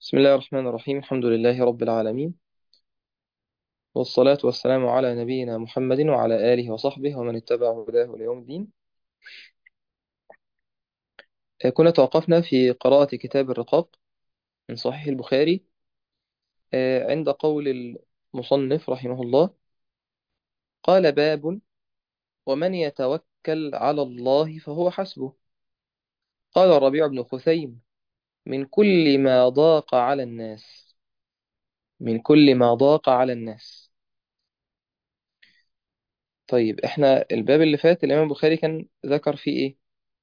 بسم الله الرحمن الرحيم الحمد لله رب العالمين والصلاة والسلام على نبينا محمد وعلى آله وصحبه ومن اتبع هداه ليوم الدين آه، كنا توقفنا في قراءة كتاب الرقاق من صحيح البخاري آه، عند قول المصنف رحمه الله قال باب ومن يتوكل على الله فهو حسبه قال الربيع بن خثيم من كل ما ضاق على الناس من كل ما ضاق على الناس طيب احنا الباب اللي فات الإمام البخاري كان ذكر فيه ايه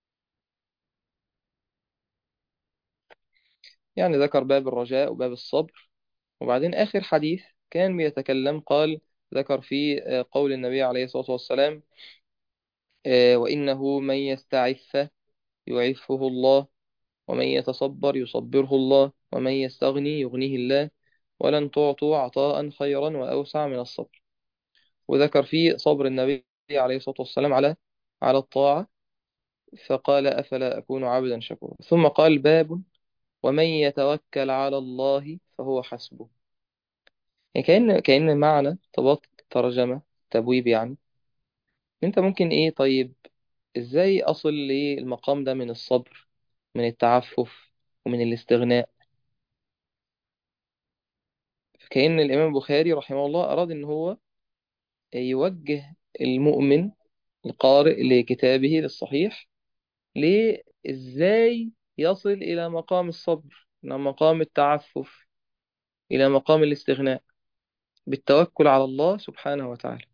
يعني ذكر باب الرجاء وباب الصبر وبعدين آخر حديث كان بيتكلم قال ذكر فيه آه، قول النبي عليه الصلاة والسلام آه، وإنه من يستعف يعفه الله ومن يتصبر يصبره الله ومن يستغني يغنيه الله ولن تعطوا عطاء خيرا وأوسع من الصبر وذكر فيه صبر النبي عليه الصلاة والسلام على على الطاعة فقال أفلا أكون عبدا شكورا ثم قال باب ومن يتوكل على الله فهو حسبه يعني كأن كأن معنى طبق ترجمة تبويب يعني انت ممكن ايه طيب ازاي اصل للمقام ده من الصبر من التعفف ومن الاستغناء فكأن الإمام البخاري رحمه الله أراد إن هو يوجه المؤمن القارئ لكتابه للصحيح لإزاي يصل إلى مقام الصبر إلى مقام التعفف إلى مقام الاستغناء بالتوكل على الله سبحانه وتعالى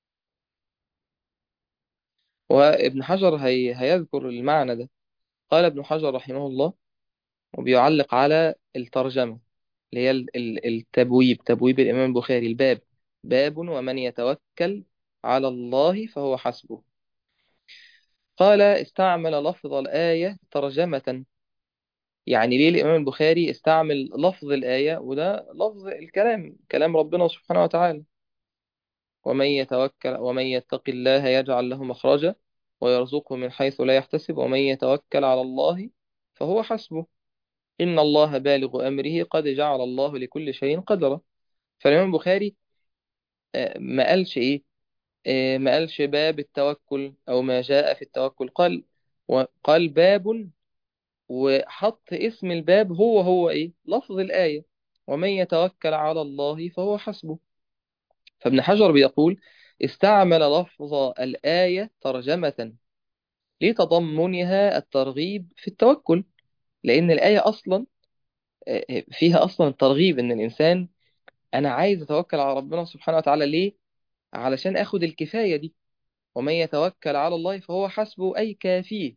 وابن حجر هي هيذكر المعنى ده قال ابن حجر رحمه الله وبيعلق على الترجمة اللي هي ال- ال- التبويب تبويب الإمام البخاري الباب باب ومن يتوكل على الله فهو حسبه قال استعمل لفظ الآية ترجمة يعني ليه الإمام البخاري استعمل لفظ الآية وده لفظ الكلام كلام ربنا سبحانه وتعالى ومن يتوكل ومن يتق الله يجعل له مخرجا ويرزقه من حيث لا يحتسب ومن يتوكل على الله فهو حسبه إن الله بالغ أمره قد جعل الله لكل شيء قدرا فالإمام البخاري آه، ما قالش إيه آه، ما قالش باب التوكل أو ما جاء في التوكل قال وقال باب وحط اسم الباب هو هو إيه لفظ الآية ومن يتوكل على الله فهو حسبه فابن حجر بيقول استعمل لفظ الآية ترجمة لتضمنها الترغيب في التوكل لأن الآية أصلا آه، آه، فيها أصلا ترغيب إن الإنسان أنا عايز أتوكل على ربنا سبحانه وتعالى ليه؟ علشان أخد الكفاية دي ومن يتوكل على الله فهو حسبه أي كافيه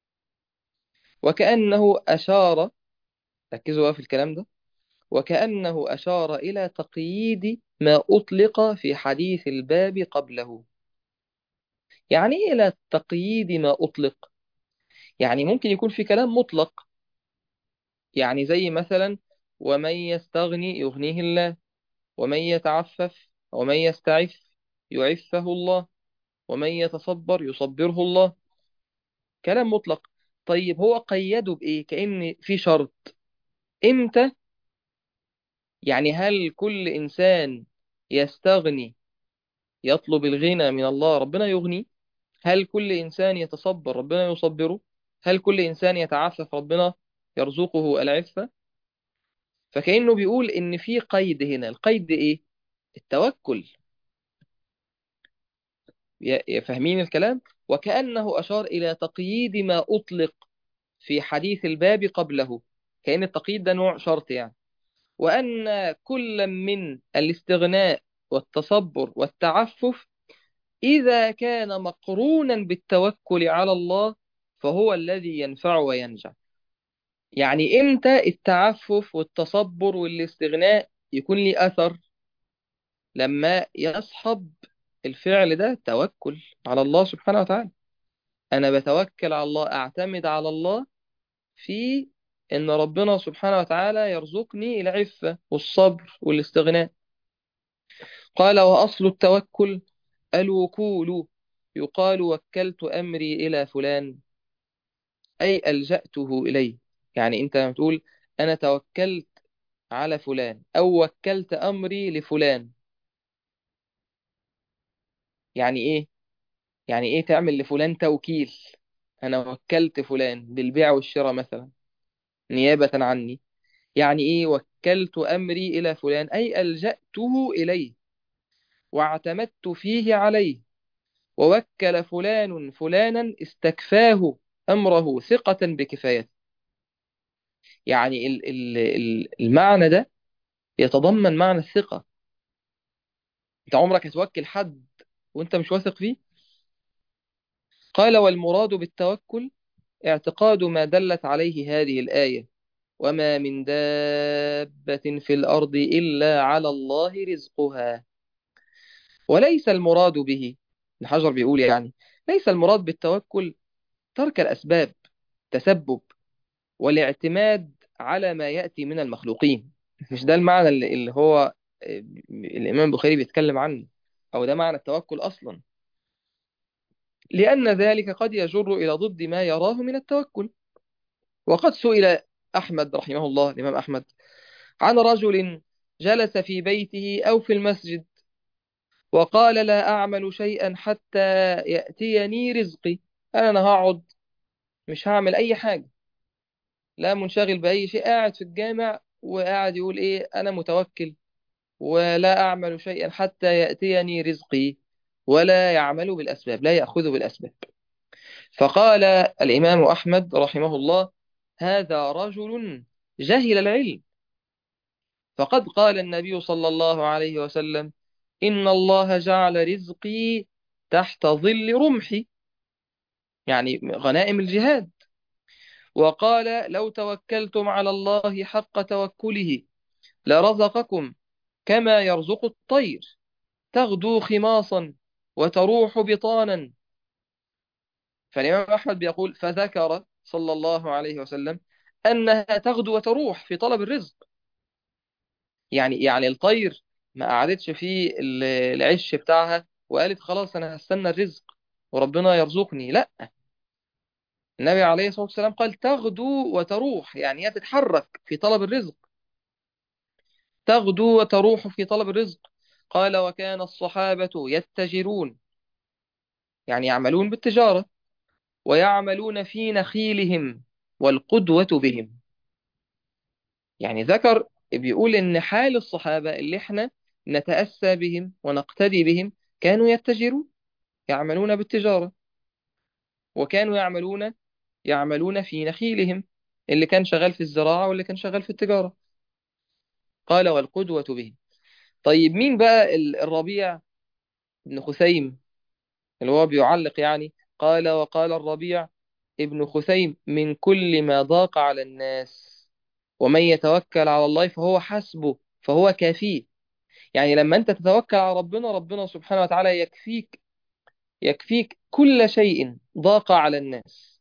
وكأنه أشار ركزوا بقى في الكلام ده وكأنه أشار إلى تقييد ما أطلق في حديث الباب قبله يعني إيه إلى تقييد ما أطلق يعني ممكن يكون في كلام مطلق يعني زي مثلا ومن يستغني يغنيه الله ومن يتعفف ومن يستعف يعفه الله ومن يتصبر يصبره الله كلام مطلق طيب هو قيده بإيه كأن في شرط إمتى يعني هل كل إنسان يستغني يطلب الغنى من الله ربنا يغني هل كل إنسان يتصبر ربنا يصبره هل كل إنسان يتعفف ربنا يرزقه العفة فكأنه بيقول إن في قيد هنا القيد إيه التوكل يا- يا فاهمين الكلام وكأنه أشار إلى تقييد ما أطلق في حديث الباب قبله كأن التقييد ده نوع شرط يعني وأن كل من الاستغناء والتصبر والتعفف إذا كان مقرونا بالتوكل على الله فهو الذي ينفع وينجح يعني إمتى التعفف والتصبر والاستغناء يكون لي أثر لما يصحب الفعل ده توكل على الله سبحانه وتعالى أنا بتوكل على الله أعتمد على الله في إن ربنا سبحانه وتعالى يرزقني العفة والصبر والاستغناء قال وأصل التوكل الوكول يقال وكلت أمري إلى فلان أي ألجأته إليه يعني أنت لما تقول أنا توكلت على فلان أو وكلت أمري لفلان يعني إيه؟ يعني إيه تعمل لفلان توكيل أنا وكلت فلان بالبيع والشراء مثلا نيابة عني يعني إيه وكلت أمري إلى فلان أي ألجأته إليه واعتمدت فيه عليه ووكل فلان فلانا استكفاه أمره ثقة بكفايته يعني ال- ال- ال- المعنى ده يتضمن معنى الثقة أنت عمرك هتوكل حد وأنت مش واثق فيه قال والمراد بالتوكل اعتقاد ما دلت عليه هذه الآية وما من دابة في الأرض إلا على الله رزقها وليس المراد به ابن حجر بيقول يعني ليس المراد بالتوكل ترك الأسباب تسبب والاعتماد على ما يأتي من المخلوقين مش ده المعنى اللي اللي هو آه، الإمام البخاري بيتكلم عنه أو ده معنى التوكل أصلا لأن ذلك قد يجر إلى ضد ما يراه من التوكل وقد سئل أحمد رحمه الله الإمام أحمد عن رجل جلس في بيته أو في المسجد وقال لا أعمل شيئا حتى يأتيني رزقي أنا هقعد مش هعمل أي حاجة لا منشغل بأي شيء قاعد في الجامع وقاعد يقول إيه أنا متوكل ولا أعمل شيئا حتى يأتيني رزقي ولا يعمل بالأسباب لا يأخذ بالأسباب فقال الإمام أحمد رحمه الله هذا رجل جهل العلم فقد قال النبي صلى الله عليه وسلم إن الله جعل رزقي تحت ظل رمحي يعني غنائم الجهاد وقال لو توكلتم على الله حق توكله لرزقكم كما يرزق الطير تغدو خماصا وتروح بطانا فالإمام أحمد بيقول فذكر صلى الله عليه وسلم أنها تغدو وتروح في طلب الرزق يعني يعني الطير ما قعدتش في ال- العش بتاعها وقالت خلاص أنا هستنى الرزق وربنا يرزقني لا النبي عليه الصلاة والسلام قال تغدو وتروح يعني هي تتحرك في طلب الرزق تغدو وتروح في طلب الرزق قال وكان الصحابة يتجرون يعني يعملون بالتجارة ويعملون في نخيلهم والقدوة بهم يعني ذكر بيقول إن حال الصحابة اللي احنا نتأسى بهم ونقتدي بهم كانوا يتجرون يعملون بالتجارة وكانوا يعملون يعملون في نخيلهم اللي كان شغال في الزراعة واللي كان شغال في التجارة قال والقدوة بهم طيب مين بقى ال- الربيع بن خثيم اللي هو بيعلق يعني قال وقال الربيع ابن خثيم من كل ما ضاق على الناس ومن يتوكل على الله فهو حسبه فهو كافيه يعني لما انت تتوكل على ربنا ربنا سبحانه وتعالى يكفيك يكفيك كل شيء ضاق على الناس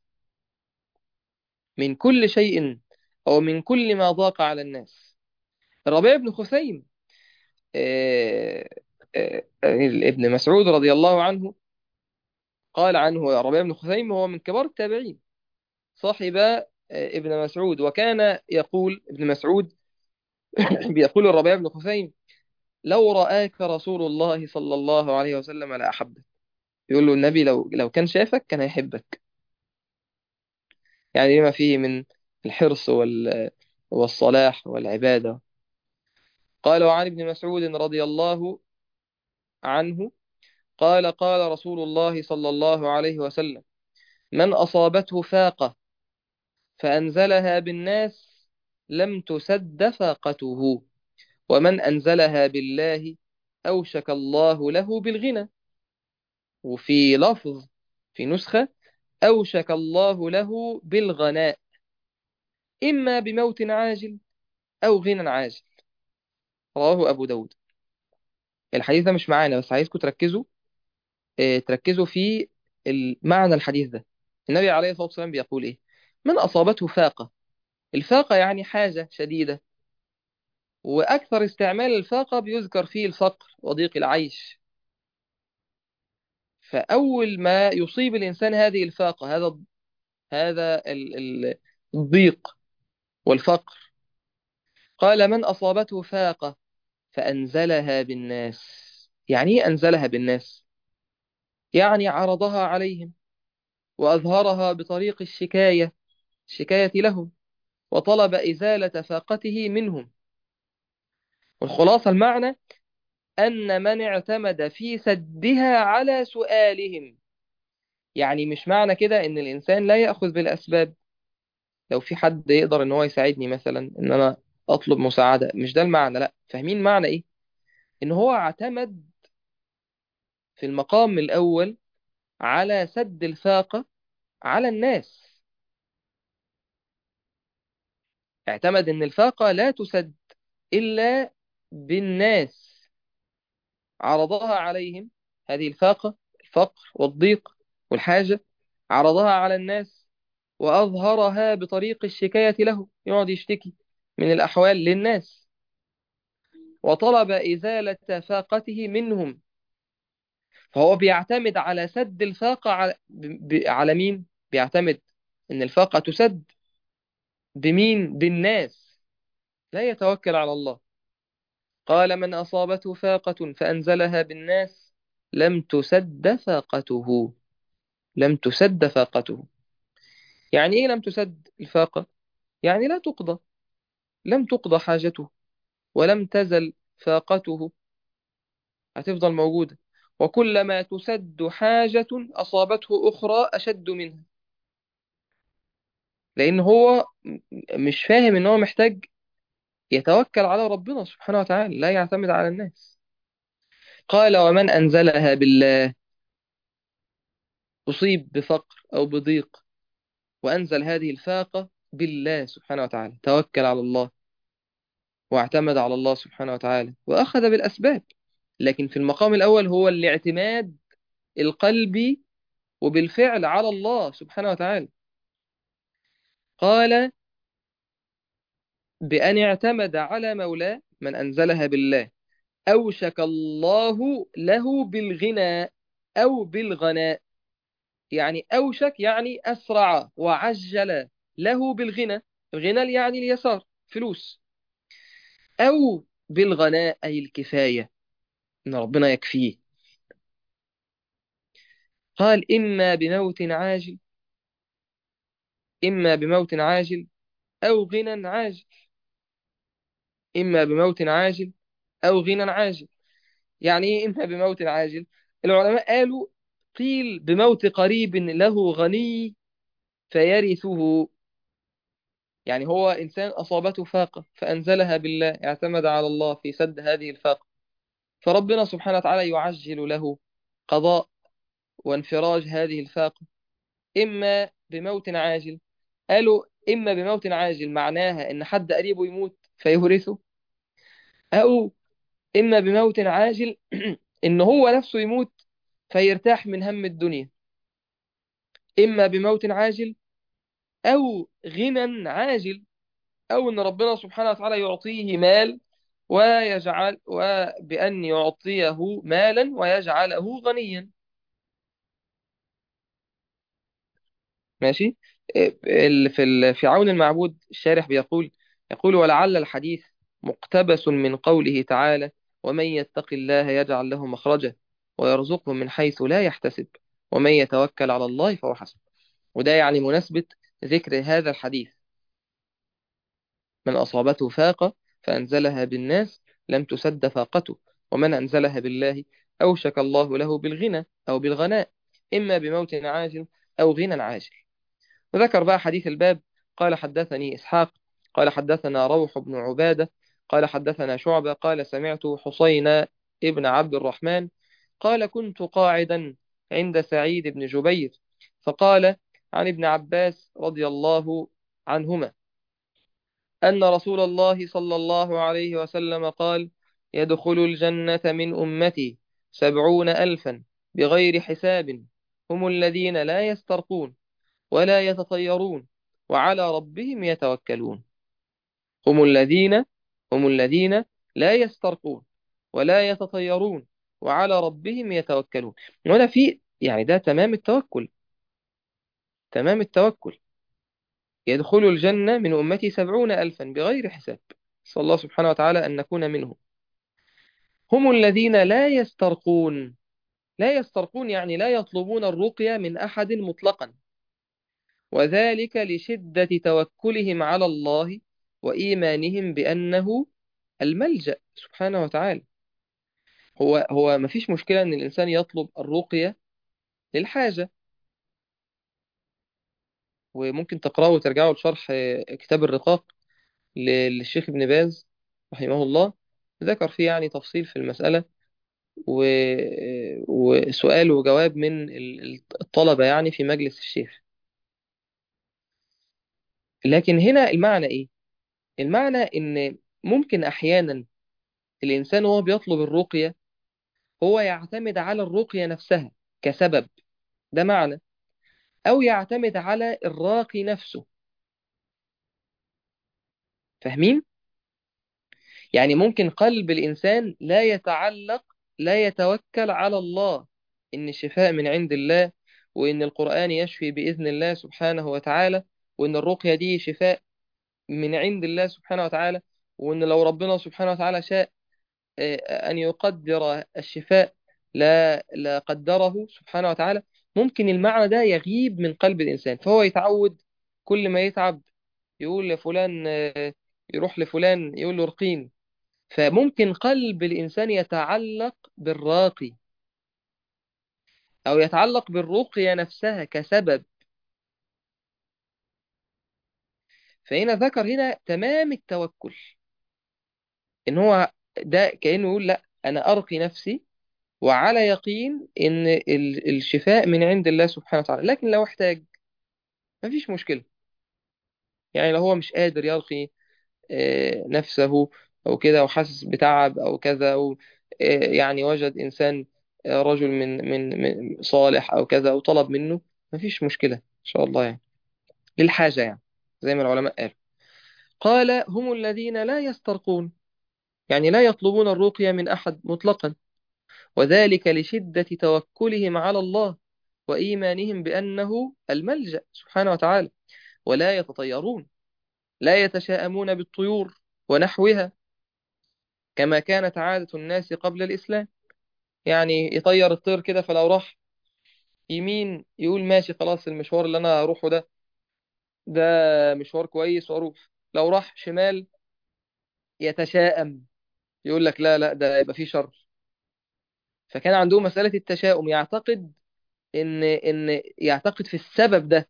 من كل شيء أو من كل ما ضاق على الناس الربيع بن خثيم آه، آه، آه، ابن مسعود رضي الله عنه قال عنه الربيع بن خثيم هو من كبار التابعين صاحب آه، ابن مسعود وكان يقول ابن مسعود بيقول الربيع بن خثيم لو رآك رسول الله صلى الله عليه وسلم لأحبك يقول له النبي لو لو كان شافك كان هيحبك يعني لما فيه من الحرص وال والصلاح والعبادة قال وعن ابن مسعود رضي الله عنه قال قال رسول الله صلى الله عليه وسلم من أصابته فاقة فأنزلها بالناس لم تسد فاقته ومن أنزلها بالله أوشك الله له بالغنى وفي لفظ في نسخة أوشك الله له بالغناء إما بموت عاجل أو غنى عاجل رواه أبو داود الحديث ده مش معانا بس عايزكم تركزوا آه، تركزوا في المعنى الحديث ده النبي عليه الصلاة والسلام بيقول إيه من أصابته فاقة الفاقة يعني حاجة شديدة وأكثر استعمال الفاقة بيذكر فيه الفقر وضيق العيش فأول ما يصيب الإنسان هذه الفاقة هذا هذا ال- ال- الضيق والفقر قال من أصابته فاقة فأنزلها بالناس يعني إيه أنزلها بالناس يعني عرضها عليهم وأظهرها بطريق الشكاية الشكاية لهم وطلب إزالة فاقته منهم والخلاصة المعنى أن من اعتمد في سدها على سؤالهم يعني مش معنى كده إن الإنسان لا يأخذ بالأسباب لو في حد يقدر إن هو يساعدني مثلا إن أنا أطلب مساعدة مش ده المعنى لا فاهمين معنى إيه إن هو اعتمد في المقام الأول على سد الفاقة على الناس اعتمد إن الفاقة لا تسد إلا بالناس عرضها عليهم هذه الفاقة الفقر والضيق والحاجة عرضها على الناس وأظهرها بطريق الشكاية له يقعد يشتكي من الأحوال للناس وطلب إزالة فاقته منهم فهو بيعتمد على سد الفاقة على, ب... ب... على مين؟ بيعتمد إن الفاقة تسد بمين؟ بالناس لا يتوكل على الله قال من أصابته فاقة فأنزلها بالناس لم تسد فاقته لم تسد فاقته يعني إيه لم تسد الفاقة؟ يعني لا تقضى لم تقضى حاجته ولم تزل فاقته هتفضل موجودة وكلما تسد حاجة أصابته أخرى أشد منها لأن هو مش فاهم إن هو محتاج يتوكل على ربنا سبحانه وتعالى لا يعتمد على الناس قال ومن أنزلها بالله أصيب بفقر أو بضيق وأنزل هذه الفاقة بالله سبحانه وتعالى توكل على الله واعتمد على الله سبحانه وتعالى وأخذ بالأسباب لكن في المقام الأول هو الاعتماد القلبي وبالفعل على الله سبحانه وتعالى قال بأن اعتمد على مولاه من أنزلها بالله أوشك الله له بالغنى أو بالغناء يعني أوشك يعني أسرع وعجل له بالغنى الغنى يعني اليسار فلوس أو بالغناء أي الكفاية إن ربنا يكفيه قال إما بموت عاجل إما بموت عاجل أو غنى عاجل إما بموت عاجل أو غنى عاجل يعني إيه إما بموت عاجل العلماء قالوا قيل بموت قريب له غني فيرثه يعني هو إنسان أصابته فاقة فأنزلها بالله اعتمد على الله في سد هذه الفاقة فربنا سبحانه وتعالى يعجل له قضاء وانفراج هذه الفاقة إما بموت عاجل قالوا إما بموت عاجل معناها إن حد قريبه يموت فيورثه أو إما بموت عاجل إن هو نفسه يموت فيرتاح من هم الدنيا إما بموت عاجل أو غنى عاجل أو إن ربنا سبحانه وتعالى يعطيه مال ويجعل وبأن يعطيه مالا ويجعله غنيا ماشي ال- في ال- في عون المعبود الشارح بيقول يقول ولعل الحديث مقتبس من قوله تعالى ومن يتق الله يجعل له مخرجا ويرزقه من حيث لا يحتسب ومن يتوكل على الله فهو حسبه وده يعني مناسبة ذكر هذا الحديث من أصابته فاقة فأنزلها بالناس لم تسد فاقته ومن أنزلها بالله أوشك الله له بالغنى أو بالغناء إما بموت عاجل أو غنى عاجل وذكر بقى حديث الباب قال حدثني إسحاق قال حدثنا روح بن عبادة قال حدثنا شعبة قال سمعت حسين ابن عبد الرحمن قال كنت قاعدا عند سعيد بن جبير فقال عن ابن عباس رضي الله عنهما أن رسول الله صلى الله عليه وسلم قال يدخل الجنة من أمتي سبعون ألفا بغير حساب هم الذين لا يسترقون ولا يتطيرون وعلى ربهم يتوكلون هم الذين هم الذين لا يسترقون ولا يتطيرون وعلى ربهم يتوكلون هنا في يعني ده تمام التوكل تمام التوكل يدخل الجنة من أمتي سبعون ألفا بغير حساب صلى الله سبحانه وتعالى أن نكون منهم هم الذين لا يسترقون لا يسترقون يعني لا يطلبون الرقية من أحد مطلقا وذلك لشدة توكلهم على الله وإيمانهم بأنه الملجأ سبحانه وتعالى هو هو ما فيش مشكلة إن الإنسان يطلب الرقية للحاجة وممكن تقرأوا وترجعوا لشرح كتاب الرقاق للشيخ ابن باز رحمه الله ذكر فيه يعني تفصيل في المسألة و... وسؤال وجواب من الطلبة يعني في مجلس الشيخ لكن هنا المعنى إيه؟ المعنى إن ممكن أحيانا الإنسان وهو بيطلب الرقية هو يعتمد على الرقية نفسها كسبب ده معنى أو يعتمد على الراقي نفسه فاهمين؟ يعني ممكن قلب الإنسان لا يتعلق لا يتوكل على الله إن الشفاء من عند الله وإن القرآن يشفي بإذن الله سبحانه وتعالى وإن الرقية دي شفاء من عند الله سبحانه وتعالى وإن لو ربنا سبحانه وتعالى شاء أن يقدر الشفاء لا لا قدره سبحانه وتعالى ممكن المعنى ده يغيب من قلب الإنسان فهو يتعود كل ما يتعب يقول لفلان يروح لفلان يقول له ارقين فممكن قلب الإنسان يتعلق بالراقي أو يتعلق بالرقية نفسها كسبب فهنا ذكر هنا تمام التوكل إن هو ده كأنه يقول لا أنا أرقي نفسي وعلى يقين إن الشفاء من عند الله سبحانه وتعالى لكن لو احتاج مفيش مشكلة يعني لو هو مش قادر يرقي نفسه أو كده وحاسس بتعب أو كذا أو يعني وجد إنسان رجل من من من صالح أو كذا وطلب منه مفيش مشكلة إن شاء الله يعني للحاجة يعني زي ما العلماء قالوا قال هم الذين لا يسترقون يعني لا يطلبون الرقية من أحد مطلقا وذلك لشدة توكلهم على الله وإيمانهم بأنه الملجأ سبحانه وتعالى ولا يتطيرون لا يتشاءمون بالطيور ونحوها كما كانت عادة الناس قبل الإسلام يعني يطير الطير كده فلو راح يمين يقول ماشي خلاص المشوار اللي أنا أروحه ده ده مشوار كويس وأروح لو راح شمال يتشاءم يقول لك لا لا ده يبقى فيه شر فكان عندهم مسألة التشاؤم يعتقد إن إن يعتقد في السبب ده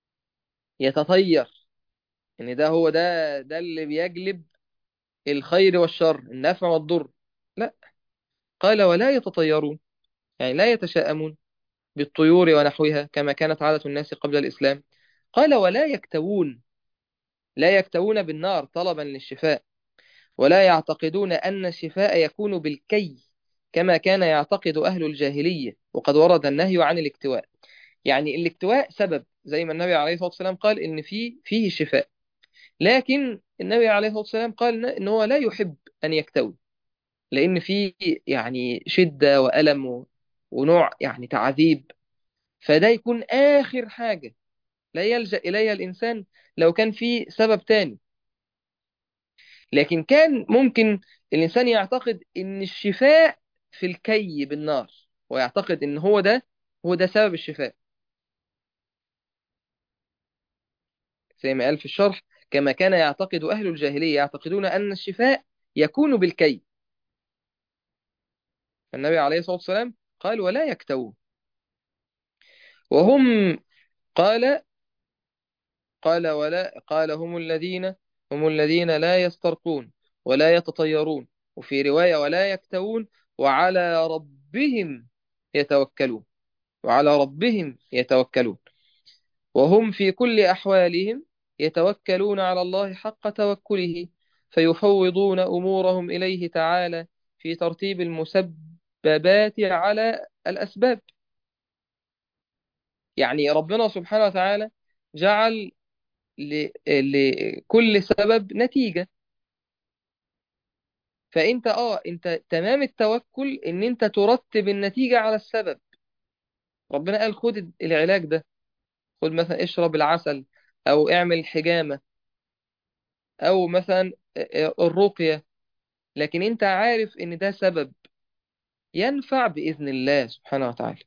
يتطير إن ده هو ده ده اللي بيجلب الخير والشر النفع والضر لا قال ولا يتطيرون يعني لا يتشاءمون بالطيور ونحوها كما كانت عادة الناس قبل الإسلام قال ولا يكتوون لا يكتوون بالنار طلبا للشفاء ولا يعتقدون أن الشفاء يكون بالكي كما كان يعتقد أهل الجاهلية وقد ورد النهي عن الاكتواء يعني الاكتواء سبب زي ما النبي عليه الصلاة والسلام قال إن فيه فيه شفاء لكن النبي عليه الصلاة والسلام قال إن هو لا يحب أن يكتوي لأن فيه يعني شدة وألم ونوع يعني تعذيب فده يكون آخر حاجة لا يلجأ إليها الإنسان لو كان في سبب تاني لكن كان ممكن الإنسان يعتقد إن الشفاء في الكي بالنار ويعتقد إن هو ده هو ده سبب الشفاء زي ما قال في الشرح كما كان يعتقد أهل الجاهلية يعتقدون أن الشفاء يكون بالكي النبي عليه الصلاة والسلام قال ولا يكتوون وهم قال قال ولا قال هم الذين هم الذين لا يسترقون ولا يتطيرون وفي رواية ولا يكتوون وعلى ربهم يتوكلون وعلى ربهم يتوكلون وهم في كل أحوالهم يتوكلون على الله حق توكله فيفوضون أمورهم إليه تعالى في ترتيب المسببات على الأسباب يعني ربنا سبحانه وتعالى جعل لكل سبب نتيجة فانت اه انت تمام التوكل ان انت ترتب النتيجة على السبب ربنا قال خد العلاج ده خد مثلا اشرب العسل او اعمل حجامة او مثلا الرقية لكن انت عارف ان ده سبب ينفع بإذن الله سبحانه وتعالى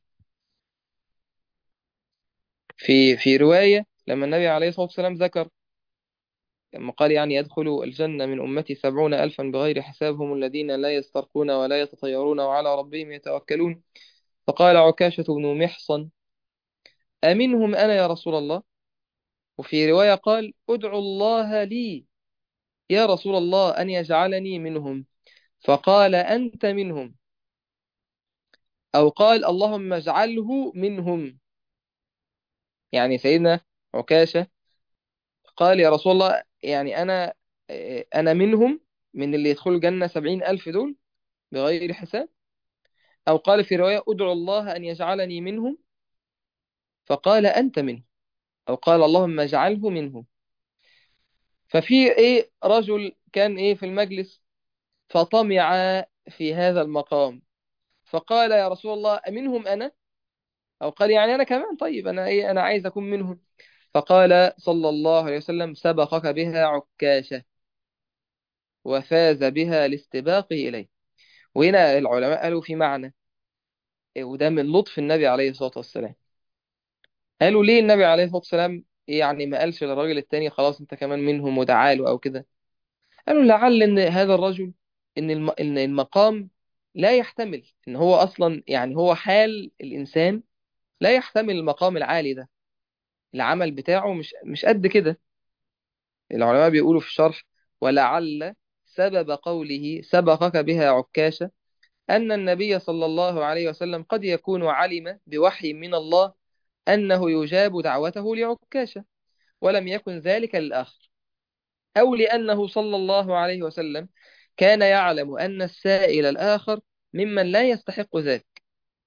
في في رواية لما النبي عليه الصلاة والسلام ذكر لما قال يعني يدخل الجنة من أمتي سبعون ألفا بغير حسابهم الذين لا يسترقون ولا يتطيرون وعلى ربهم يتوكلون فقال عكاشة بن محصن أمنهم أنا يا رسول الله وفي رواية قال ادعوا الله لي يا رسول الله أن يجعلني منهم فقال أنت منهم أو قال اللهم اجعله منهم يعني سيدنا عكاشة قال يا رسول الله يعني أنا أنا منهم من اللي يدخلوا الجنة سبعين ألف دول بغير حساب أو قال في رواية أدعو الله أن يجعلني منهم فقال أنت منه أو قال اللهم اجعله منهم ففي إيه رجل كان إيه في المجلس فطمع في هذا المقام فقال يا رسول الله أمنهم أنا أو قال يعني أنا كمان طيب أنا إيه أنا عايز أكون منهم فقال صلى الله عليه وسلم سبقك بها عكاشة وفاز بها لاستباقه إليه وهنا العلماء قالوا في معنى وده من لطف النبي عليه الصلاة والسلام قالوا ليه النبي عليه الصلاة والسلام يعني ما قالش للراجل التاني خلاص انت كمان منهم وتعالوا او كده قالوا لعل ان هذا الرجل ان الم... ان المقام لا يحتمل ان هو اصلا يعني هو حال الانسان لا يحتمل المقام العالي ده العمل بتاعه مش مش قد كده العلماء بيقولوا في الشرح ولعل سبب قوله سبقك بها عكاشة أن النبي صلى الله عليه وسلم قد يكون علم بوحي من الله أنه يجاب دعوته لعكاشة ولم يكن ذلك للآخر أو لأنه صلى الله عليه وسلم كان يعلم أن السائل الآخر ممن لا يستحق ذلك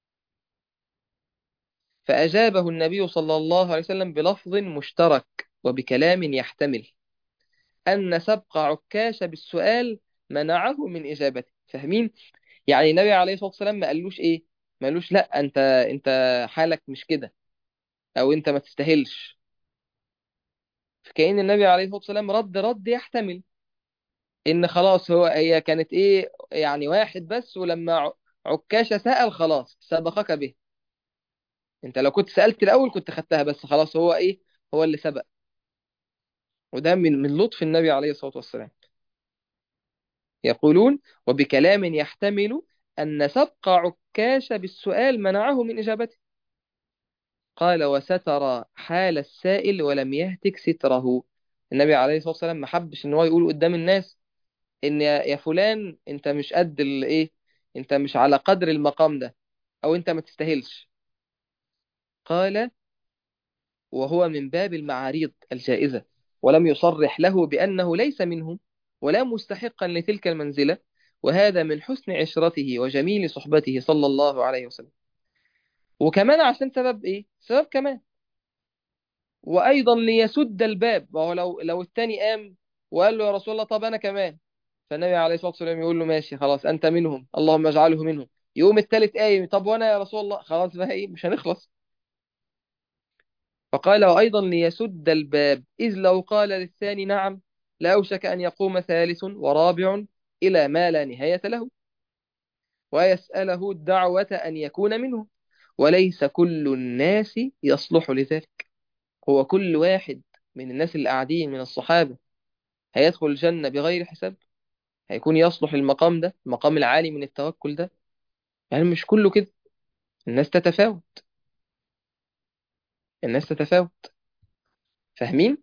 فأجابه النبي صلى الله عليه وسلم بلفظ مشترك وبكلام يحتمل أن سبق عكاشة بالسؤال منعه من إجابته فاهمين؟ يعني النبي عليه الصلاة والسلام ما قالوش إيه؟ ما قالوش لا أنت أنت حالك مش كده أو أنت ما تستاهلش فكأن النبي عليه الصلاة والسلام رد رد يحتمل إن خلاص هو هي كانت إيه يعني واحد بس ولما عكاشة سأل خلاص سبقك به أنت لو كنت سألت الأول كنت خدتها بس خلاص هو إيه هو اللي سبق وده من من لطف النبي عليه الصلاة والسلام يقولون وبكلام يحتمل أن سبق عكاشة بالسؤال منعه من إجابته قال وستر حال السائل ولم يهتك ستره النبي عليه الصلاة والسلام ما حبش ان هو يقول قدام الناس ان يا يا فلان انت مش قد الايه انت مش على قدر المقام ده او انت ما تستاهلش قال وهو من باب المعاريض الجائزة ولم يصرح له بأنه ليس منهم ولا مستحقا لتلك المنزلة وهذا من حسن عشرته وجميل صحبته صلى الله عليه وسلم وكمان عشان سبب ايه سبب كمان وايضا ليسد الباب وهو لو لو التاني قام وقال له يا رسول الله طب انا كمان فالنبي عليه الصلاه والسلام يقول له ماشي خلاص انت منهم اللهم اجعله منهم يقوم التالت قايم طب وانا يا رسول الله خلاص بقى ايه مش هنخلص فقال وايضا ليسد الباب اذ لو قال للثاني نعم لاوشك ان يقوم ثالث ورابع الى ما لا نهايه له ويساله الدعوه ان يكون منهم وليس كل الناس يصلح لذلك هو كل واحد من الناس اللي قاعدين من الصحابة هيدخل الجنة بغير حساب هيكون يصلح المقام ده المقام العالي من التوكل ده يعني مش كله كده الناس تتفاوت الناس تتفاوت فاهمين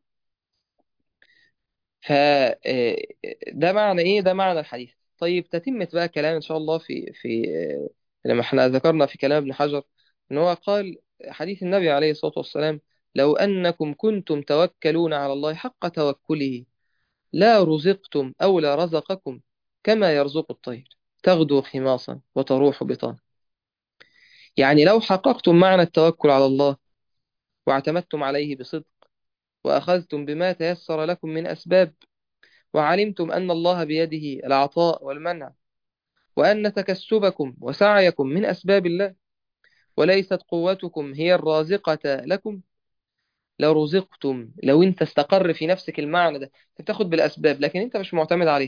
ف ده معنى ايه ده معنى الحديث طيب تتمة بقى كلام ان شاء الله في في لما احنا ذكرنا في كلام ابن حجر ان هو قال حديث النبي عليه الصلاة والسلام لو أنكم كنتم توكلون على الله حق توكله لا رزقتم أو لا رزقكم كما يرزق الطير تغدو خماصا وتروح بطانا يعني لو حققتم معنى التوكل على الله واعتمدتم عليه بصدق وأخذتم بما تيسر لكم من أسباب وعلمتم أن الله بيده العطاء والمنع وأن تكسبكم وسعيكم من أسباب الله وليست قوتكم هي الرازقة لكم لرزقتم لو انت استقر في نفسك المعنى ده انت بتاخد بالاسباب لكن انت مش معتمد عليه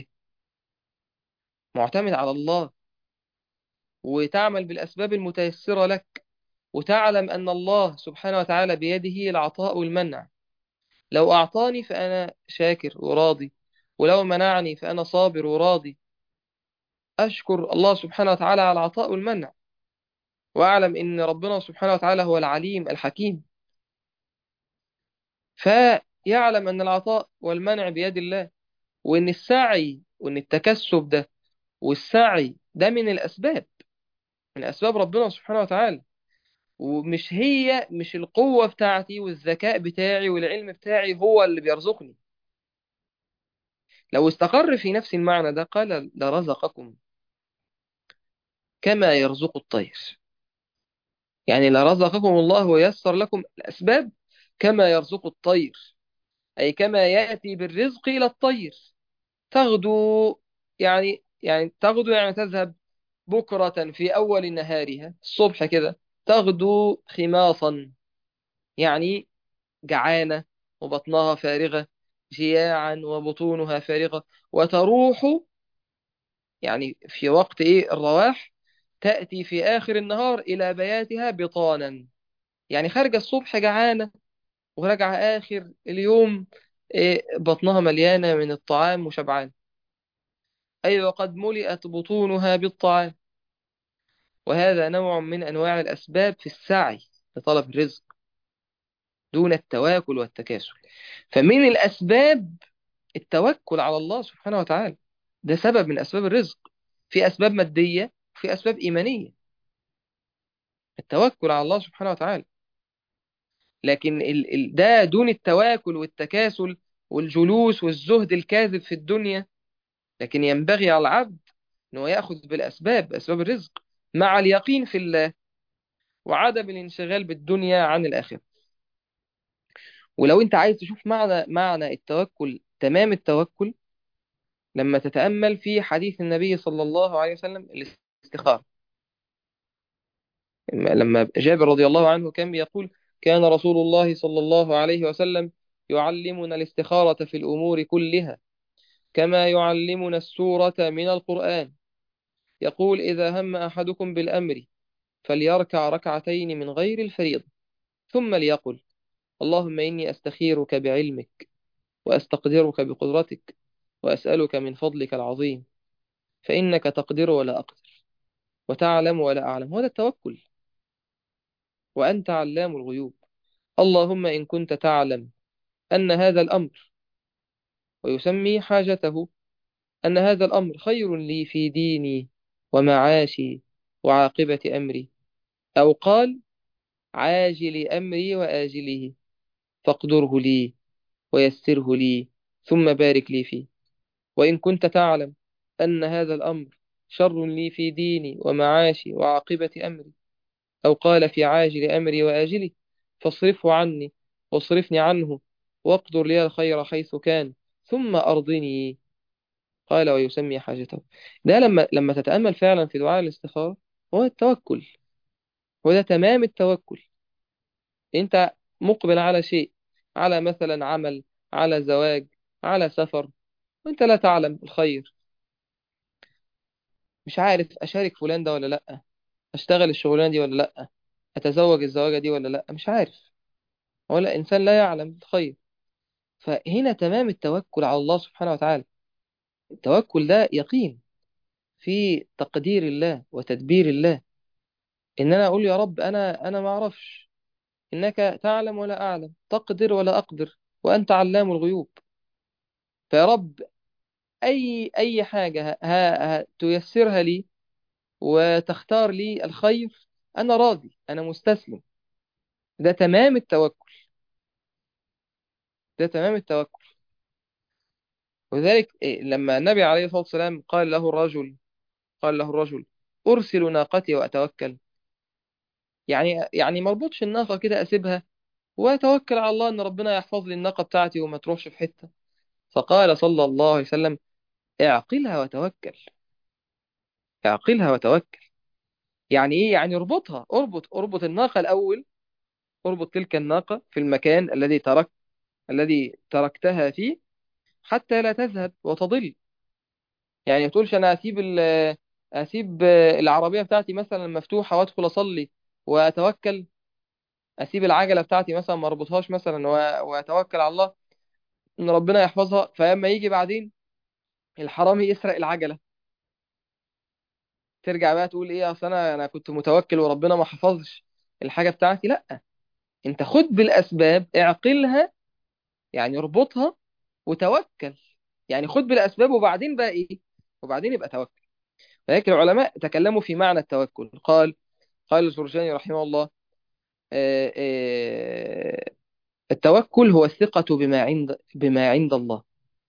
معتمد على الله وتعمل بالاسباب المتيسرة لك وتعلم ان الله سبحانه وتعالى بيده العطاء والمنع لو اعطاني فانا شاكر وراضي ولو منعني فانا صابر وراضي اشكر الله سبحانه وتعالى على العطاء والمنع واعلم ان ربنا سبحانه وتعالى هو العليم الحكيم فيعلم ان العطاء والمنع بيد الله وان السعي وان التكسب ده والسعي ده من الاسباب من اسباب ربنا سبحانه وتعالى ومش هي مش القوة بتاعتي والذكاء بتاعي والعلم بتاعي هو اللي بيرزقني لو استقر في نفس المعنى ده قال لرزقكم كما يرزق الطير يعني لرزقكم الله ويسر لكم الأسباب كما يرزق الطير أي كما يأتي بالرزق إلى الطير تغدو يعني يعني تغدو يعني تذهب بكرة في أول نهارها الصبح كده تغدو خماصا يعني جعانة وبطنها فارغة جياعا وبطونها فارغة وتروح يعني في وقت إيه الرواح تأتي في آخر النهار إلى بياتها بطانا يعني خارجة الصبح جعانة وراجعة آخر اليوم إيه بطنها مليانة من الطعام وشبعان أي وقد ملئت بطونها بالطعام وهذا نوع من أنواع الأسباب في السعي لطلب الرزق دون التواكل والتكاسل فمن الأسباب التوكل على الله سبحانه وتعالى ده سبب من أسباب الرزق في أسباب مادية وفي أسباب إيمانية التوكل على الله سبحانه وتعالى لكن ال ال ده دون التواكل والتكاسل والجلوس والزهد الكاذب في الدنيا لكن ينبغي على العبد أنه يأخذ بالأسباب أسباب الرزق مع اليقين في الله وعدم الانشغال بالدنيا عن الآخرة ولو أنت عايز تشوف معنى معنى التوكل تمام التوكل لما تتأمل في حديث النبي صلى الله عليه وسلم الاستخارة لما جابر رضي الله عنه كان بيقول كان رسول الله صلى الله عليه وسلم يعلمنا الاستخارة في الأمور كلها كما يعلمنا السورة من القرآن يقول إذا هم أحدكم بالأمر فليركع ركعتين من غير الفريضة ثم ليقل اللهم إني أستخيرك بعلمك وأستقدرك بقدرتك وأسألك من فضلك العظيم فإنك تقدر ولا أقدر وتعلم ولا أعلم هذا التوكل وأنت علام الغيوب اللهم إن كنت تعلم أن هذا الأمر ويسمي حاجته أن هذا الأمر خير لي في ديني ومعاشي وعاقبة أمري أو قال عاجل أمري وآجله فاقدره لي ويسره لي ثم بارك لي فيه وإن كنت تعلم أن هذا الأمر شر لي في ديني ومعاشي وعاقبة أمري أو قال في عاجل أمري وآجله فاصرفه عني واصرفني عنه واقدر لي الخير حيث كان ثم أرضني قال ويسمي حاجته ده لما لما تتأمل فعلا في دعاء الاستخارة هو التوكل هو ده تمام التوكل انت مقبل على شيء على مثلا عمل على زواج على سفر وانت لا تعلم الخير مش عارف اشارك فلان ده ولا لا اشتغل الشغلانه دي ولا لا اتزوج الزواجه دي ولا لا مش عارف ولا انسان لا يعلم الخير فهنا تمام التوكل على الله سبحانه وتعالى التوكل ده يقين في تقدير الله وتدبير الله ان انا اقول يا رب انا انا ما اعرفش انك تعلم ولا اعلم تقدر ولا اقدر وانت علام الغيوب فيا رب اي اي حاجه ها ها تيسرها لي وتختار لي الخير انا راضي انا مستسلم ده تمام التوكل ده تمام التوكل وذلك لما النبي عليه الصلاة والسلام قال له الرجل قال له الرجل أرسل ناقتي وأتوكل يعني يعني ما اربطش الناقة كده أسيبها وأتوكل على الله إن ربنا يحفظ لي الناقة بتاعتي وما تروحش في حتة فقال صلى الله عليه وسلم اعقلها وتوكل اعقلها وتوكل يعني إيه يعني اربطها اربط اربط الناقة الأول اربط تلك الناقة في المكان الذي ترك الذي تركتها فيه حتى لا تذهب وتضل يعني ما تقولش انا اسيب ال- اسيب العربية بتاعتي مثلا مفتوحة وادخل اصلي واتوكل اسيب العجلة بتاعتي مثلا ما اربطهاش مثلا و- واتوكل على الله ان ربنا يحفظها فلما يجي بعدين الحرامي يسرق العجلة ترجع بقى تقول ايه اصل انا انا كنت متوكل وربنا ما حفظش الحاجة بتاعتي لا انت خد بالاسباب اعقلها يعني اربطها وتوكل يعني خد بالاسباب وبعدين بقى ايه وبعدين يبقى توكل ولكن العلماء تكلموا في معنى التوكل قال قال الجرجاني رحمه الله آه، آه، التوكل هو الثقة بما عند بما عند الله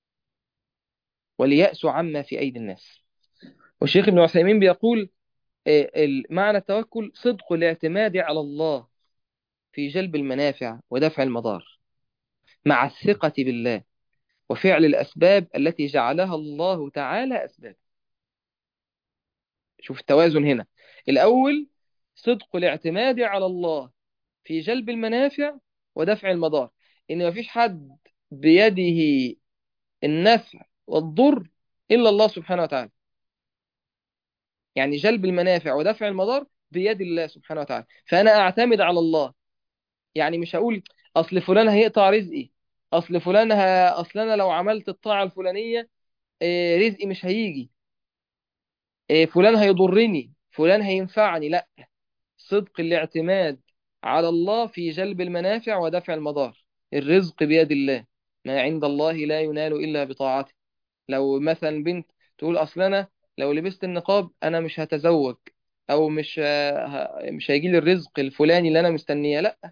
واليأس عما في أيدي الناس والشيخ ابن عثيمين بيقول آه، ال- معنى التوكل صدق الاعتماد على الله في جلب المنافع ودفع المضار مع الثقة بالله وفعل الأسباب التي جعلها الله تعالى أسباب شوف التوازن هنا الأول صدق الاعتماد على الله في جلب المنافع ودفع المضار إن مفيش حد بيده النفع والضر إلا الله سبحانه وتعالى يعني جلب المنافع ودفع المضار بيد الله سبحانه وتعالى فأنا أعتمد على الله يعني مش هقول أصل فلان هيقطع رزقي أصل فلان ه... أصل أنا لو عملت الطاعة الفلانية آه، رزقي مش هيجي آه، فلان هيضرني فلان هينفعني لا صدق الاعتماد على الله في جلب المنافع ودفع المضار الرزق بيد الله ما عند الله لا ينال إلا بطاعته لو مثلا بنت تقول أصل أنا لو لبست النقاب أنا مش هتزوج أو مش ه- مش هيجي لي الرزق الفلاني اللي أنا مستنيه لا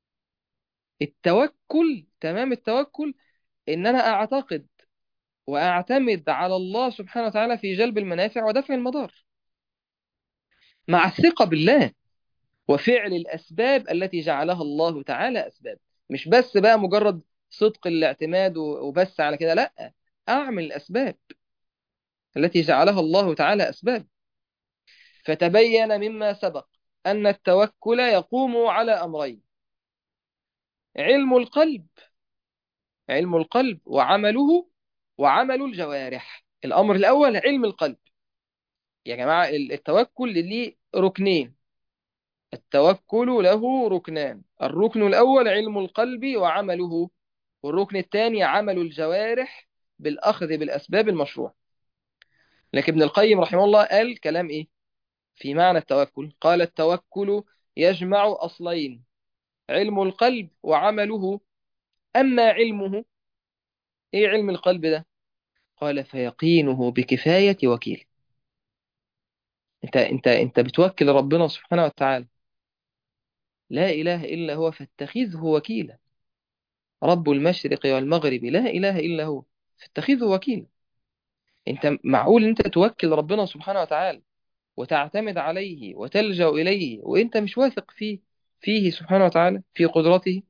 التوكل تمام التوكل إن أنا أعتقد وأعتمد على الله سبحانه وتعالى في جلب المنافع ودفع المضار مع الثقة بالله وفعل الأسباب التي جعلها الله تعالى أسباب مش بس بقى مجرد صدق الاعتماد و- وبس على كده لا أعمل الأسباب التي جعلها الله تعالى أسباب فتبين مما سبق أن التوكل يقوم على أمرين علم القلب علم القلب وعمله وعمل الجوارح الأمر الأول علم القلب يا جماعة التوكل ليه ركنين التوكل له ركنان الركن الأول علم القلب وعمله والركن الثاني عمل الجوارح بالأخذ بالأسباب المشروع لكن ابن القيم رحمه الله قال كلام إيه في معنى التوكل قال التوكل يجمع أصلين علم القلب وعمله أما علمه إيه علم القلب ده قال فيقينه بكفاية وكيل انت انت انت بتوكل ربنا سبحانه وتعالى لا إله إلا هو فاتخذه وكيلا رب المشرق والمغرب لا إله إلا هو فاتخذه وكيلا انت معقول انت توكل ربنا سبحانه وتعالى وتعتمد عليه وتلجأ إليه وانت مش واثق فيه فيه سبحانه وتعالى في قدرته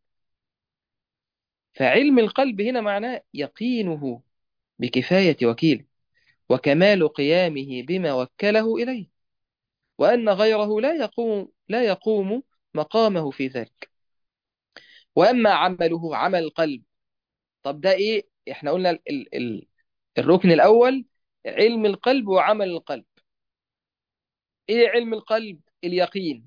فعلم القلب هنا معناه يقينه بكفاية وكيل وكمال قيامه بما وكله إليه وأن غيره لا يقوم لا يقوم مقامه في ذلك وأما عمله عمل القلب طب ده إيه إحنا قلنا ال ال ال الركن الأول علم القلب وعمل القلب إيه علم القلب اليقين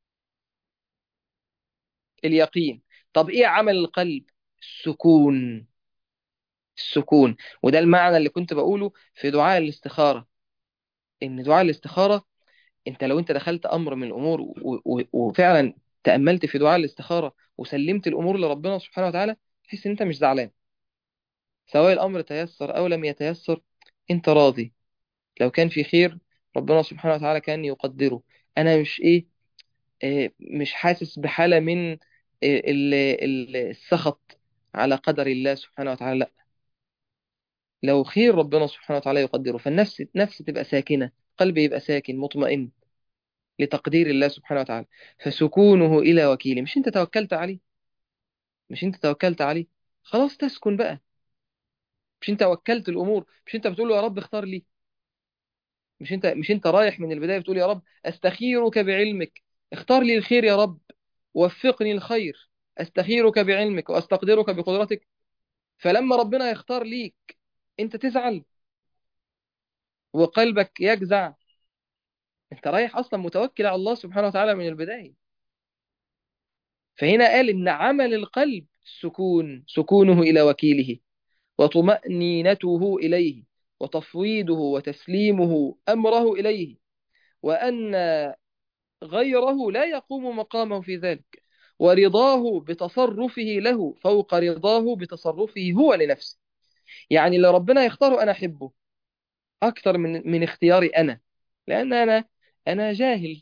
اليقين طب إيه عمل القلب السكون السكون وده المعنى اللي كنت بقوله في دعاء الاستخارة إن دعاء الاستخارة أنت لو أنت دخلت أمر من الأمور و- و- وفعلا تأملت في دعاء الاستخارة وسلمت الأمور لربنا سبحانه وتعالى تحس إن أنت مش زعلان سواء الأمر تيسر أو لم يتيسر أنت راضي لو كان في خير ربنا سبحانه وتعالى كان يقدره أنا مش إيه آه، مش حاسس بحالة من آه، ال- ال- السخط على قدر الله سبحانه وتعالى لا لو خير ربنا سبحانه وتعالى يقدره فالنفس نفس تبقى ساكنة قلبي يبقى ساكن مطمئن لتقدير الله سبحانه وتعالى فسكونه إلى وكيله مش أنت توكلت عليه مش أنت توكلت عليه خلاص تسكن بقى مش أنت وكلت الأمور مش أنت بتقول له يا رب اختار لي مش أنت مش أنت رايح من البداية بتقول يا رب أستخيرك بعلمك اختار لي الخير يا رب وفقني الخير أستخيرك بعلمك وأستقدرك بقدرتك فلما ربنا يختار ليك أنت تزعل وقلبك يجزع أنت رايح أصلا متوكل على الله سبحانه وتعالى من البداية فهنا قال إن عمل القلب السكون سكونه إلى وكيله وطمأنينته إليه وتفويضه وتسليمه أمره إليه وأن غيره لا يقوم مقامه في ذلك ورضاه بتصرفه له فوق رضاه بتصرفه هو لنفسه يعني اللي ربنا يختاره أنا أحبه أكثر من من اختياري أنا لأن أنا أنا جاهل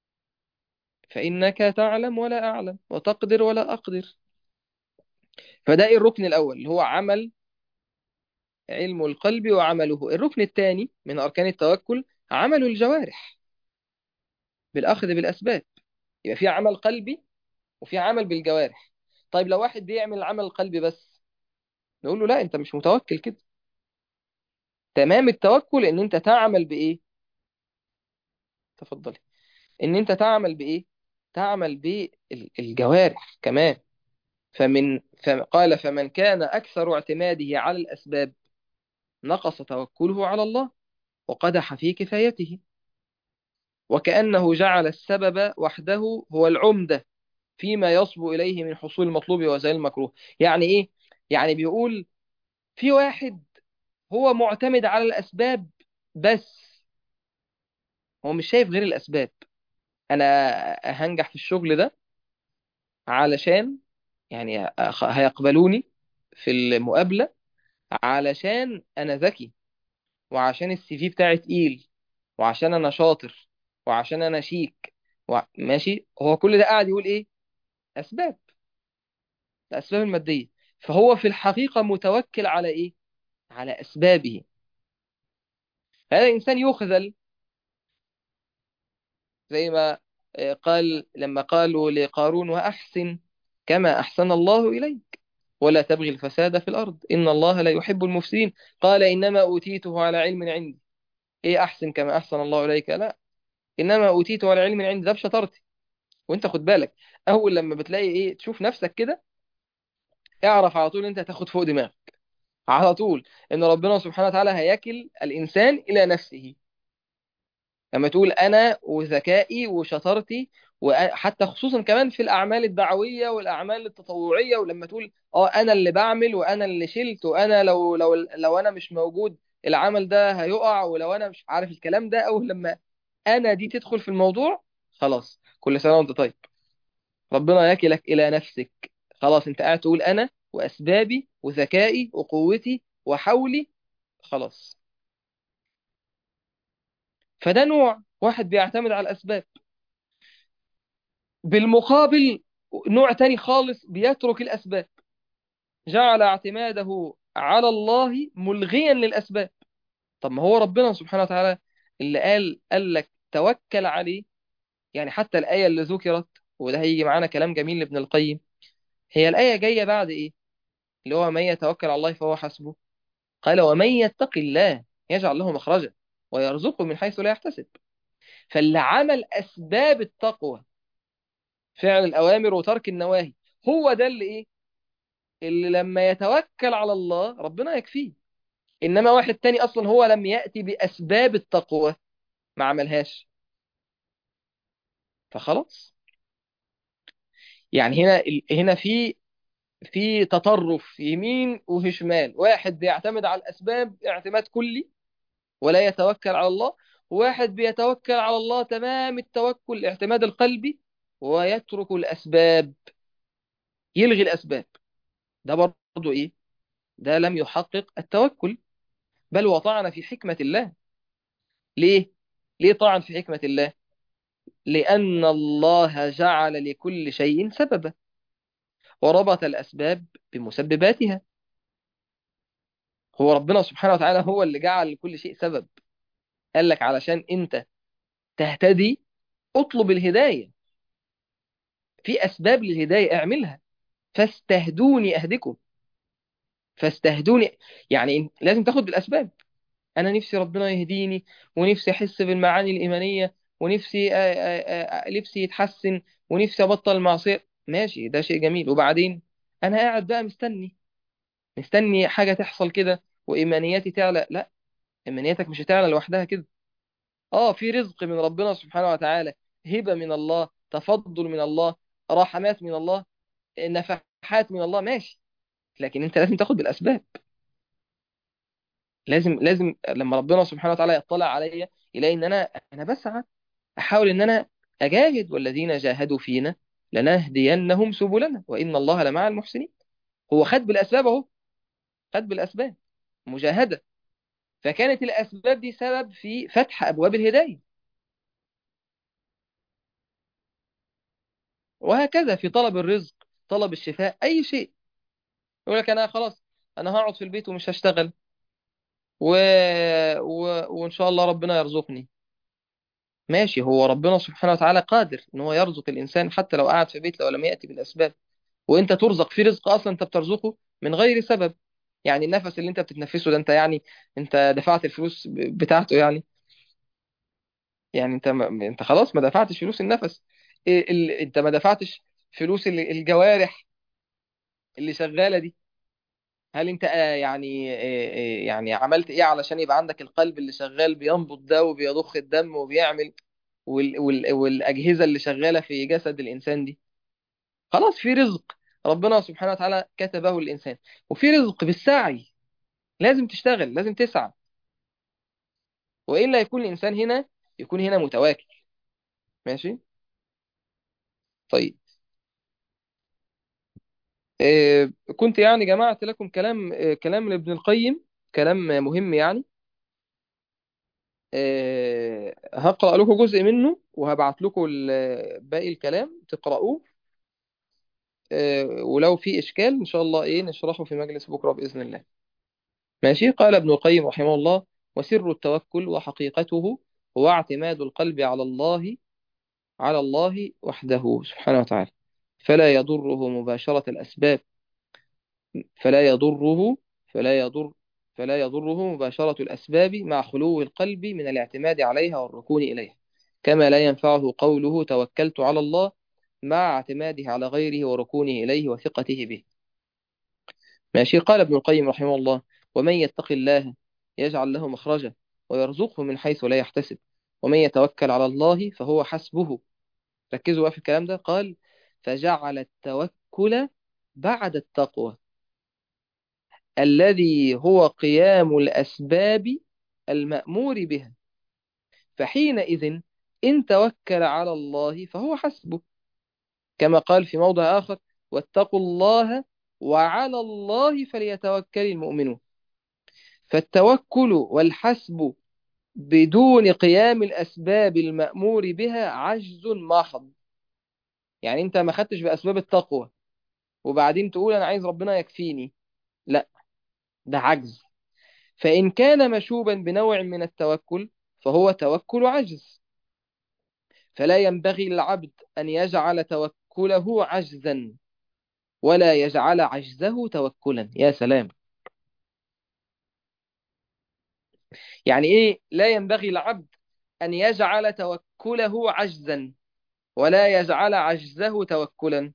فإنك تعلم ولا أعلم وتقدر ولا أقدر فده الركن الأول اللي هو عمل علم القلب وعمله الركن الثاني من أركان التوكل عمل الجوارح بالأخذ بالأسباب يبقى في عمل قلبي وفي عمل بالجوارح طيب لو واحد بيعمل العمل القلبي بس نقول له لا أنت مش متوكل كده تمام التوكل إن أنت تعمل بإيه تفضلي إن أنت تعمل بإيه تعمل بالجوارح كمان فمن قال فمن كان أكثر اعتماده على الأسباب نقص توكله على الله وقدح في كفايته وكأنه جعل السبب وحده هو العمدة فيما يصبو إليه من حصول المطلوب وزي المكروه يعني إيه؟ يعني بيقول في واحد هو معتمد على الأسباب بس هو مش شايف غير الأسباب أنا هنجح في الشغل ده علشان يعني هيقبلوني في المقابلة علشان أنا ذكي وعشان السي في بتاعي تقيل وعشان أنا شاطر وعشان أنا شيك و... ماشي هو كل ده قاعد يقول إيه أسباب الأسباب المادية فهو في الحقيقة متوكل على إيه على أسبابه هذا الإنسان يخذل زي ما قال لما قالوا لقارون وأحسن كما أحسن الله إليك ولا تبغي الفساد في الأرض إن الله لا يحب المفسدين قال إنما أوتيته على علم عندي إيه أحسن كما أحسن الله إليك لا إنما أوتيته على علم عندي ده بشطارتي وانت خد بالك أول لما بتلاقي إيه تشوف نفسك كده اعرف على طول انت هتاخد فوق دماغك على طول ان ربنا سبحانه وتعالى هيكل الانسان الى نفسه لما تقول انا وذكائي وشطارتي وحتى خصوصا كمان في الاعمال الدعويه والاعمال التطوعيه ولما تقول اه انا اللي بعمل وانا اللي شلت وانا لو لو لو انا مش موجود العمل ده هيقع ولو انا مش عارف الكلام ده او لما انا دي تدخل في الموضوع خلاص كل سنه وانت طيب ربنا يكلك الى نفسك خلاص انت قاعد تقول انا واسبابي وذكائي وقوتي وحولي خلاص فده نوع واحد بيعتمد على الاسباب بالمقابل نوع تاني خالص بيترك الاسباب جعل اعتماده على الله ملغيا للاسباب طب ما هو ربنا سبحانه وتعالى اللي قال قال لك توكل عليه يعني حتى الآية اللي ذكرت وده هيجي معانا كلام جميل لابن القيم هي الآية جاية بعد إيه اللي هو من يتوكل على الله فهو حسبه قال ومن يتق الله يجعل له مخرجا ويرزقه من حيث لا يحتسب فاللي عمل أسباب التقوى فعل الأوامر وترك النواهي هو ده اللي إيه اللي لما يتوكل على الله ربنا يكفيه إنما واحد تاني أصلا هو لم يأتي بأسباب التقوى ما عملهاش فخلاص يعني هنا هنا في في تطرف يمين وشمال واحد بيعتمد على الأسباب اعتماد كلي ولا يتوكل على الله واحد بيتوكل على الله تمام التوكل الاعتماد القلبي ويترك الأسباب يلغي الأسباب ده برضو إيه ده لم يحقق التوكل بل وطعن في حكمة الله ليه ليه طعن في حكمة الله لأن الله جعل لكل شيء سببا وربط الأسباب بمسبباتها هو ربنا سبحانه وتعالى هو اللي جعل لكل شيء سبب قال لك علشان انت تهتدي اطلب الهداية في أسباب للهداية اعملها فاستهدوني أهدكم فاستهدوني يعني لازم تاخد بالأسباب أنا نفسي ربنا يهديني ونفسي أحس بالمعاني الإيمانية ونفسي آآ آآ نفسي يتحسن ونفسي ابطل المعصيه ماشي ده شيء جميل وبعدين انا قاعد بقى مستني مستني حاجه تحصل كده وايمانياتي تعلى لا ايمانياتك مش هتعلى لوحدها كده اه في رزق من ربنا سبحانه وتعالى هبه من الله تفضل من الله رحمات من الله نفحات من الله ماشي لكن انت لازم تاخد بالاسباب لازم لازم لما ربنا سبحانه وتعالى يطلع عليا يلاقي ان انا انا بسعى احاول ان انا اجاهد والذين جاهدوا فينا لنهدينهم سبلنا وان الله لمع المحسنين هو خد بالاسباب اهو خد بالاسباب مجاهده فكانت الاسباب دي سبب في فتح ابواب الهدايه وهكذا في طلب الرزق طلب الشفاء اي شيء يقول لك انا خلاص انا هقعد في البيت ومش هشتغل و... و... وان شاء الله ربنا يرزقني ماشي هو ربنا سبحانه وتعالى قادر ان هو يرزق الانسان حتى لو قعد في بيت لو لم ياتي بالاسباب وانت ترزق في رزق اصلا انت بترزقه من غير سبب يعني النفس اللي انت بتتنفسه ده انت يعني انت دفعت الفلوس ب- بتاعته يعني يعني انت ما انت خلاص ما دفعتش فلوس النفس إيه ال... انت ما دفعتش فلوس ال- الجوارح اللي شغالة دي هل انت آه، يعني آه، آه، يعني عملت ايه علشان يبقى عندك القلب اللي شغال بينبض ده وبيضخ الدم وبيعمل وال... وال... والأجهزة اللي شغالة في جسد الإنسان دي خلاص في رزق ربنا سبحانه وتعالى كتبه للإنسان وفي رزق بالسعي لازم تشتغل لازم تسعى وإلا يكون الإنسان هنا يكون هنا متواكل ماشي طيب آه كنت يعني جمعت لكم كلام آه كلام لابن القيم كلام مهم يعني آه هقرأ لكم جزء منه وهبعت لكم ال- باقي الكلام تقرأوه آه ولو في إشكال إن شاء الله إيه نشرحه في مجلس بكرة بإذن الله ماشي قال ابن القيم رحمه الله وسر التوكل وحقيقته هو اعتماد القلب على الله على الله وحده سبحانه وتعالى فلا يضره مباشرة الأسباب فلا يضره فلا يضر فلا يضره مباشرة الأسباب مع خلو القلب من الاعتماد عليها والركون إليها كما لا ينفعه قوله توكلت على الله مع اعتماده على غيره وركونه إليه وثقته به ماشي قال ابن القيم رحمه الله ومن يتق الله يجعل له مخرجا ويرزقه من حيث لا يحتسب ومن يتوكل على الله فهو حسبه ركزوا بقى في الكلام ده قال فجعل التوكل بعد التقوى الذي هو قيام الأسباب المأمور بها فحينئذ إن توكل على الله فهو حسبه كما قال في موضع آخر واتقوا الله وعلى الله فليتوكل المؤمنون فالتوكل والحسب بدون قيام الأسباب المأمور بها عجز محض يعني أنت ما خدتش بأسباب التقوى وبعدين تقول أنا عايز ربنا يكفيني لا ده عجز فإن كان مشوبا بنوع من التوكل فهو توكل عجز فلا ينبغي للعبد أن يجعل توكله عجزا ولا يجعل عجزه توكلا يا سلام يعني إيه لا ينبغي للعبد أن يجعل توكله عجزا ولا يجعل عجزه توكلا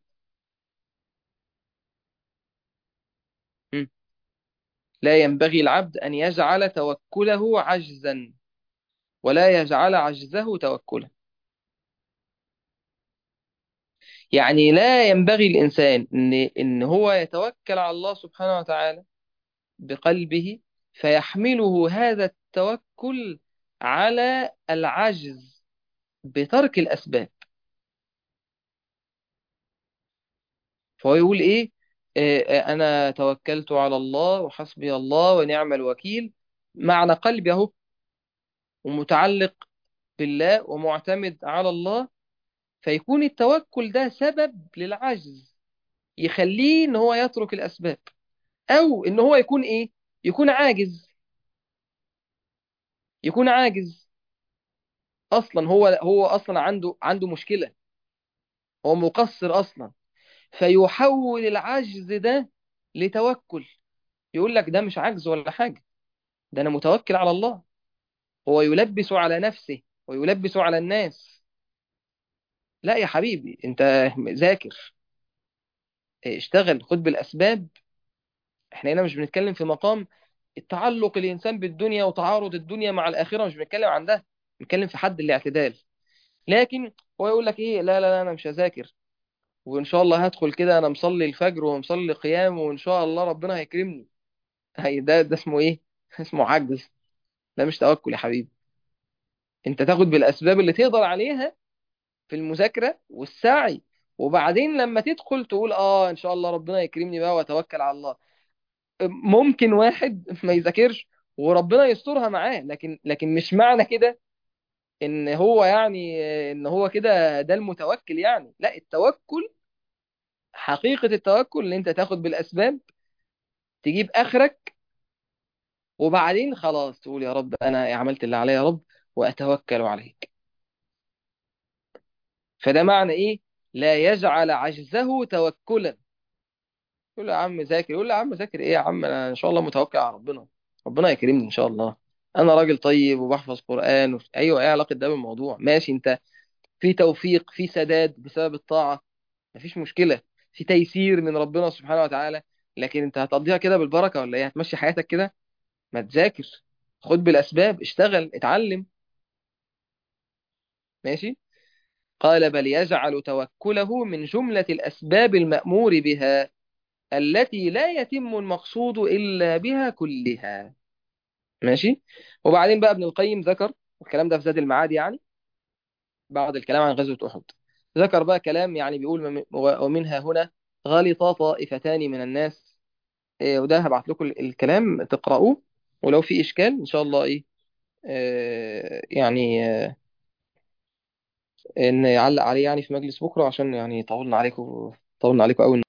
م. لا ينبغي العبد أن يجعل توكله عجزا ولا يجعل عجزه توكلا يعني لا ينبغي الإنسان إن, إن هو يتوكل على الله سبحانه وتعالى بقلبه فيحمله هذا التوكل على العجز بترك الأسباب فهو يقول إيه آه، آه، أنا توكلت على الله وحسبي الله ونعم الوكيل معنى قلبي أهو ومتعلق بالله ومعتمد على الله فيكون التوكل ده سبب للعجز يخليه ان هو يترك الاسباب او ان هو يكون ايه يكون عاجز يكون عاجز اصلا هو هو اصلا عنده عنده مشكلة هو مقصر اصلا فيحول العجز ده لتوكل يقول لك ده مش عجز ولا حاجة ده انا متوكل على الله هو يلبس على نفسه ويلبس على الناس لا يا حبيبي انت ذاكر اشتغل خد بالاسباب احنا هنا مش بنتكلم في مقام التعلق الانسان بالدنيا وتعارض الدنيا مع الاخره مش بنتكلم عن ده بنتكلم في حد الاعتدال لكن هو يقول لك ايه لا لا لا انا مش هذاكر وان شاء الله هدخل كده انا مصلي الفجر ومصلي قيام وان شاء الله ربنا هيكرمني هي ده ده اسمه ايه اسمه عجز ده مش توكل يا حبيبي انت تاخد بالاسباب اللي تقدر عليها في المذاكره والسعي وبعدين لما تدخل تقول اه ان شاء الله ربنا يكرمني بقى واتوكل على الله ممكن واحد ما يذاكرش وربنا يسترها معاه لكن لكن مش معنى كده ان هو يعني ان هو كده ده المتوكل يعني لا التوكل حقيقة التوكل ان انت تاخد بالاسباب تجيب اخرك وبعدين خلاص تقول يا رب انا عملت اللي عليا يا رب واتوكل عليك فده معنى ايه لا يجعل عجزه توكلا يقول له يا عم ذاكر يقول له يا عم ذاكر ايه يا عم انا ان شاء الله متوكل على ربنا ربنا يكرمني ان شاء الله انا راجل طيب وبحفظ قرآن وف... ايوه ايه علاقة ده بالموضوع ماشي انت في توفيق في سداد بسبب الطاعة مفيش مشكلة في تيسير من ربنا سبحانه وتعالى لكن انت هتقضيها كده بالبركة ولا ايه هتمشي حياتك كده ما تذاكر خد بالاسباب اشتغل اتعلم ماشي قال بل يجعل توكله من جملة الاسباب المأمور بها التي لا يتم المقصود إلا بها كلها ماشي وبعدين بقى ابن القيم ذكر الكلام ده في زاد المعاد يعني بعد الكلام عن غزوة أحد ذكر بقى كلام يعني بيقول وم- ومنها هنا غلط طائفتان من الناس إيه، وده هبعت لكم الكلام تقرأوه ولو في إشكال إن شاء الله إيه آه، يعني آه، إن يعلق عليه يعني في مجلس بكرة عشان يعني طولنا عليكم طولنا عليكم قوي